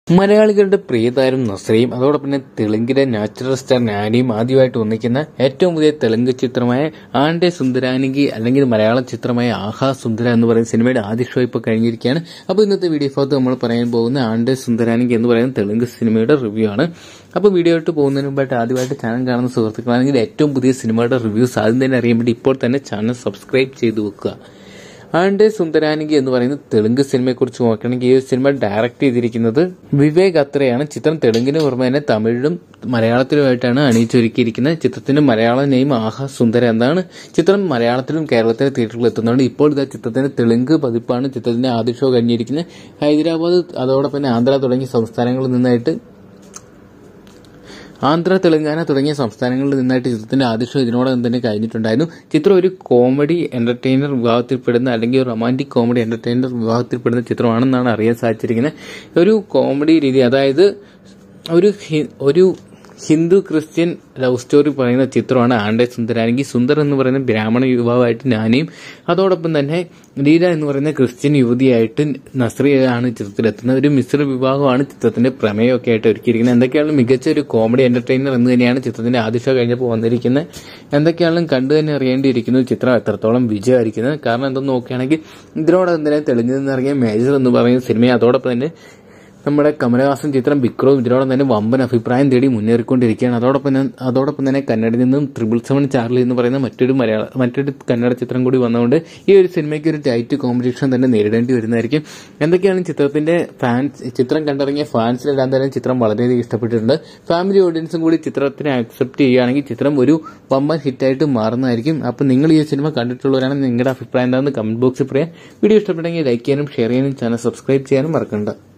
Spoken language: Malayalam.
മലയാളികളുടെ പ്രിയതാരം നസ്രയും അതോടൊപ്പം തന്നെ തെലുങ്കിലെ നാച്ചുറൽ സ്റ്റാർ നാനിയും ആദ്യമായിട്ട് ഒന്നിക്കുന്ന ഏറ്റവും പുതിയ തെലുങ്ക് ചിത്രമായ ആണ്ടെ സുന്ദരാനികി അല്ലെങ്കിൽ മലയാളം ചിത്രമായ ആഹാ സുന്ദര എന്ന് പറയുന്ന സിനിമയുടെ ആദ്യ ഷോ ഇപ്പോൾ കഴിഞ്ഞിരിക്കുകയാണ് അപ്പോൾ ഇന്നത്തെ വീഡിയോ ഭാഗത്ത് നമ്മൾ പറയാൻ പോകുന്ന ആണ്ടെ സുന്ദരാനികി എന്ന് പറയുന്ന തെലുങ്ക് സിനിമയുടെ റിവ്യൂ ആണ് അപ്പോൾ വീഡിയോ ആയിട്ട് പോകുന്നതിന് മുമ്പായിട്ട് ആദ്യമായിട്ട് ചാനൽ കാണുന്ന സുഹൃത്തുക്കളാണെങ്കിൽ ഏറ്റവും പുതിയ സിനിമയുടെ റിവ്യൂസ് ആദ്യം തന്നെ അറിയാൻ വേണ്ടി ഇപ്പോൾ തന്നെ ചാനൽ സബ്സ്ക്രൈബ് ചെയ്തു വെക്കുക ആണ്ടെ സുന്ദരാനികി എന്ന് പറയുന്ന തെലുങ്ക് സിനിമയെ കുറിച്ച് നോക്കുകയാണെങ്കിൽ ഈ ഒരു സിനിമ ഡയറക്ട് ചെയ്തിരിക്കുന്നത് വിവേക് അത്രയാണ് ചിത്രം തെലുങ്കിന് പുറമെ തന്നെ തമിഴിലും മലയാളത്തിലുമായിട്ടാണ് അണിയിച്ചൊരുക്കിയിരിക്കുന്നത് ചിത്രത്തിന്റെ മലയാള നെയിം ആഹാ സുന്ദര എന്നാണ് ചിത്രം മലയാളത്തിലും കേരളത്തിലെ തിയേറ്ററുകളിൽ എത്തുന്നുണ്ട് ഇപ്പോൾ ഇതാ ചിത്രത്തിന്റെ തെലുങ്ക് പതിപ്പാണ് ചിത്രത്തിന്റെ ആദ്യ ഷോ കഴിഞ്ഞിരിക്കുന്നത് ഹൈദരാബാദ് അതോടൊപ്പം തന്നെ ആന്ധ്ര തുടങ്ങിയ സംസ്ഥാനങ്ങളിൽ നിന്നായിട്ട് ആന്ധ്ര തെലങ്കാന തുടങ്ങിയ സംസ്ഥാനങ്ങളിൽ നിന്നായിട്ട് ചിത്രത്തിന്റെ ആദ്യ ഷോ ഇതിനോടകം തന്നെ കഴിഞ്ഞിട്ടുണ്ടായിരുന്നു ചിത്രം ഒരു കോമഡി എന്റർടൈനർ വിഭാഗത്തിൽപ്പെടുന്ന അല്ലെങ്കിൽ ഒരു റൊമാൻറ്റിക് കോമഡി എന്റർടൈനർ വിഭാഗത്തിൽപ്പെടുന്ന ചിത്രമാണെന്നാണ് അറിയാൻ സാധിച്ചിരിക്കുന്നത് ഒരു കോമഡി രീതി അതായത് ഒരു ഹി- ഒരു ഹിന്ദു ക്രിസ്ത്യൻ ലവ് സ്റ്റോറി പറയുന്ന ചിത്രമാണ് ആണ്ടെ സുന്ദരാനെങ്കിൽ സുന്ദർ എന്ന് പറയുന്ന ബ്രാഹ്മണ യുവാവായിട്ട് നാനിയും അതോടൊപ്പം തന്നെ ലീല എന്ന് പറയുന്ന ക്രിസ്ത്യൻ യുവതിയായിട്ട് നസ്രിയാണ് ചിത്രത്തിലെത്തുന്നത് ഒരു മിശ്ര വിഭാഗമാണ് ചിത്രത്തിന്റെ പ്രമേയമൊക്കെ ആയിട്ട് ഒരുക്കിയിരിക്കുന്നത് എന്തൊക്കെയാണ് മികച്ച ഒരു കോമഡി എന്റർടൈനർ എന്ന് തന്നെയാണ് ചിത്രത്തിന്റെ ആദ്യ ഷോ കഴിഞ്ഞപ്പോൾ വന്നിരിക്കുന്നത് എന്തൊക്കെയാണെങ്കിലും കണ്ടു തന്നെ അറിയേണ്ടിയിരിക്കുന്നു ചിത്രം എത്രത്തോളം വിജയമായിരിക്കുന്നത് കാരണം എന്തെന്ന് നോക്കുകയാണെങ്കിൽ ഇതിനോടൊപ്പം തന്നെ തെളിഞ്ഞു നിന്നിറങ്ങിയ മേജർ എന്ന് പറയുന്ന സിനിമയെ അതോടൊപ്പം തന്നെ നമ്മുടെ കമലഹാസൻ ചിത്രം വിക്രവും ഇതിനോടൊപ്പം തന്നെ വമ്പൻ അഭിപ്രായം തേടി മുന്നേറിക്കൊണ്ടിരിക്കുകയാണ് അതോടൊപ്പം തന്നെ അതോടൊപ്പം തന്നെ കന്നഡയിൽ നിന്നും ത്രിപിൾ സെവൻ ചാർലി എന്ന് പറയുന്ന മറ്റൊരു മലയാള മറ്റൊരു കന്നഡ ചിത്രം കൂടി വന്നതുകൊണ്ട് ഈ ഒരു സിനിമയ്ക്ക് ഒരു ടൈറ്റ് കോമ്പറ്റീഷൻ തന്നെ നേരിടേണ്ടി വരുന്നതായിരിക്കും എന്തൊക്കെയാണ് ചിത്രത്തിന്റെ ഫാൻസ് ചിത്രം കണ്ടിറങ്ങിയ ഫാൻസിനെല്ലാം തന്നെ ചിത്രം വളരെയധികം ഇഷ്ടപ്പെട്ടിട്ടുണ്ട് ഫാമിലി ഓഡിയൻസും കൂടി ചിത്രത്തിനെ അക്സെപ്റ്റ് ചെയ്യുകയാണെങ്കിൽ ചിത്രം ഒരു വമ്പൻ ഹിറ്റായിട്ട് മാറുന്നതായിരിക്കും അപ്പം നിങ്ങൾ ഈ സിനിമ കണ്ടിട്ടുള്ളവരാണെങ്കിൽ നിങ്ങളുടെ അഭിപ്രായം എന്താണെന്ന് കമന്റ് ബോക്സിൽ പറയാം വീഡിയോ ഇഷ്ടപ്പെട്ടെങ്കിൽ ലൈക്ക് ചെയ്യാനും ഷെയർ ചെയ്യാനും ചാനൽ സബ്സ്ക്രൈബ് ചെയ്യാനും മറക്കണ്ട